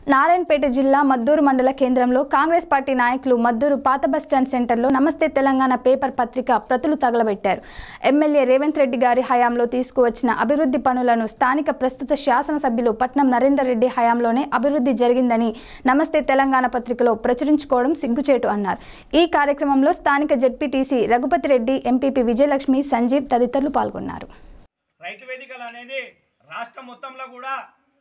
నారాయణపేట జిల్లా మద్దూరు మండల కేంద్రంలో కాంగ్రెస్ పార్టీ నాయకులు మద్దూరు పాత బస్టాండ్ సెంటర్లో నమస్తే తెలంగాణ పేపర్ పత్రిక ప్రతులు తగలబెట్టారు ఎమ్మెల్యే రేవంత్ రెడ్డి గారి హయాంలో తీసుకువచ్చిన అభివృద్ధి పనులను స్థానిక ప్రస్తుత శాసనసభ్యులు పట్నం నరేందర్ రెడ్డి హయాంలోనే అభివృద్ధి జరిగిందని నమస్తే తెలంగాణ పత్రికలో ప్రచురించుకోవడం సిగ్గుచేటు అన్నారు ఈ కార్యక్రమంలో స్థానిక జడ్పీటీసీ రఘుపతి రెడ్డి ఎంపీపీ విజయలక్ష్మి సంజీవ్ తదితరులు పాల్గొన్నారు రైతు వేదికలు అనేది రాష్ట్రం మొత్తంలో కూడా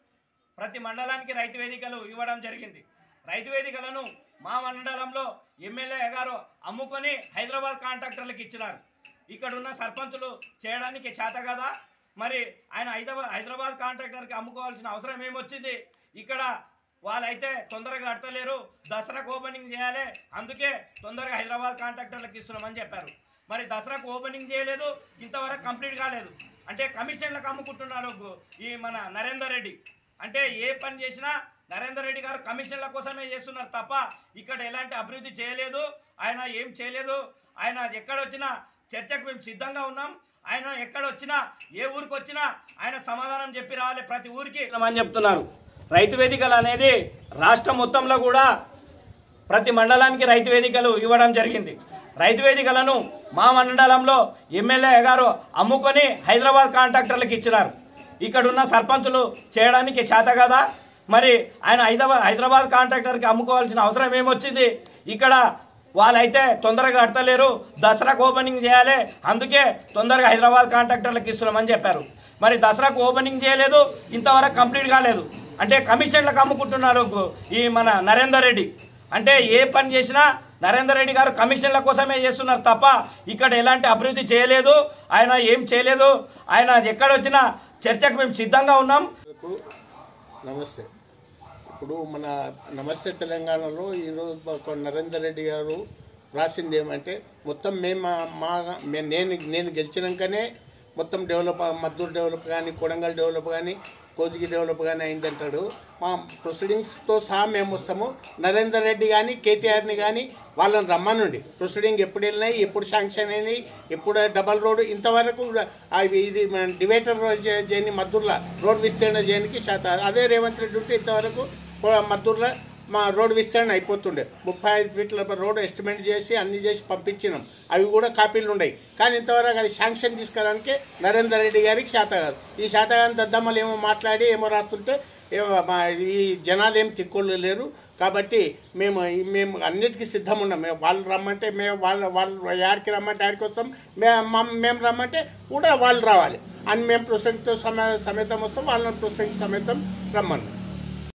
ప్రతి మండలానికి రైతు వేదికలు ఇవ్వడం జరిగింది రైతు వేదికలను మా మండలంలో ఎమ్మెల్యే గారు అమ్ముకొని హైదరాబాద్ కాంట్రాక్టర్లకు ఇచ్చినారు ఇక్కడ ఉన్న సర్పంచులు చేయడానికి చేత కదా మరి ఆయన హైదరాబాద్ హైదరాబాద్ కాంట్రాక్టర్కి అమ్ముకోవాల్సిన అవసరం ఏమొచ్చింది ఇక్కడ వాళ్ళైతే తొందరగా కడతలేరు దసరాకు ఓపెనింగ్ చేయాలి అందుకే తొందరగా హైదరాబాద్ కాంట్రాక్టర్లకు ఇస్తున్నామని చెప్పారు మరి దసరాకు ఓపెనింగ్ చేయలేదు ఇంతవరకు కంప్లీట్ కాలేదు అంటే కమిషన్లకు అమ్ముకుంటున్నాడు గు- ఈ మన నరేందర్ రెడ్డి అంటే ఏ పని చేసినా నరేందర్ రెడ్డి గారు కమిషన్ల కోసమే చేస్తున్నారు తప్ప ఇక్కడ ఎలాంటి అభివృద్ధి చేయలేదు ఆయన ఏం చేయలేదు ఆయన ఎక్కడొచ్చినా చర్చకు మేము సిద్ధంగా ఉన్నాం ఆయన ఎక్కడొచ్చినా ఏ ఊరికి వచ్చినా ఆయన సమాధానం చెప్పి రావాలి ప్రతి ఊరికి అని చెప్తున్నారు రైతు వేదికలు అనేది రాష్ట్రం మొత్తంలో కూడా ప్రతి మండలానికి రైతు వేదికలు ఇవ్వడం జరిగింది రైతు వేదికలను మా మండలంలో ఎమ్మెల్యే గారు అమ్ముకొని హైదరాబాద్ కాంట్రాక్టర్లకు ఇచ్చినారు ఇక్కడ ఉన్న సర్పంచులు చేయడానికి చేత కదా మరి ఆయన హైదరాబాద్ హైదరాబాద్ కాంట్రాక్టర్కి అమ్ముకోవాల్సిన అవసరం ఏమొచ్చింది ఇక్కడ వాళ్ళైతే తొందరగా కడతలేరు దసరాకు ఓపెనింగ్ చేయాలి అందుకే తొందరగా హైదరాబాద్ కాంట్రాక్టర్లకు ఇస్తున్నామని చెప్పారు మరి దసరాకు ఓపెనింగ్ చేయలేదు ఇంతవరకు కంప్లీట్ కాలేదు అంటే కమిషన్లకు అమ్ముకుంటున్నాడు గు- ఈ మన నరేందర్ రెడ్డి అంటే ఏ పని చేసినా నరేందర్ రెడ్డి గారు కమిషన్ల కోసమే చేస్తున్నారు తప్ప ఇక్కడ ఎలాంటి అభివృద్ధి చేయలేదు ఆయన ఏం చేయలేదు ఆయన ఎక్కడొచ్చినా చర్చకు మేము సిద్ధంగా ఉన్నాం కు నమస్తే ఇప్పుడు మన నమస్తే తెలంగాణలో ఈరోజు ఒక నరేందర్ రెడ్డి గారు రాసింది ఏమంటే మొత్తం మేము మా- మా మే- నేను నేను గెలిచినాకనే మొత్తం డెవలప్ మద్దూరు డెవలప్ కానీ కొడంగల్ డెవలప్ కానీ కోజిగి డెవలప్ కానీ అయిందంటాడు మా ప్రొసీడింగ్స్తో సహా మేము వస్తాము నరేందర్ రెడ్డి కానీ కేటీఆర్ని కానీ వాళ్ళని రమ్మనండి ప్రొసీడింగ్ ఎప్పుడు వెళ్ళినాయి ఎప్పుడు శాంక్షన్ అయినాయి ఎప్పుడు డబల్ రోడ్ ఇంతవరకు అవి ఇది మన డివైడర్ చే- చేయని మద్దూరులో రోడ్ విస్తరణ చేయడానికి శాత అదే రేవంత్ రెడ్డి ఉంటే ఇంతవరకు పో- మద్దూరులో మా రోడ్ విస్తరణ అయిపోతుండే ముప్పై ఐదు ఫీట్ల రోడ్ ఎస్టిమేట్ చేసి అన్ని చేసి పంపించినాం అవి కూడా కాపీలు ఉన్నాయి కానీ ఇంతవరకు అది శాంక్షన్ తీసుకురావడానికి నరేందర్ రెడ్డి గారికి శాత కాదు ఈ శాతగాని దద్దమ్మలు ఏమో మాట్లాడి ఏమో రాస్తుంటే ఏమో మా ఈ జనాలు ఏం తిక్కోళ్ళు లేరు కాబట్టి మేము మేము అన్నిటికీ సిద్ధం ఉన్నాం మేము వాళ్ళు రమ్మంటే మేము వాళ్ళు వాళ్ళు యాడికి రమ్మంటే ఆడికి వస్తాం మేము మేము రమ్మంటే కూడా వాళ్ళు రావాలి అని మేము ప్రొసెంట్తో సమ సమేతం వస్తాం వాళ్ళని ప్రొసెంట్ సమేతం రమ్మన్నాం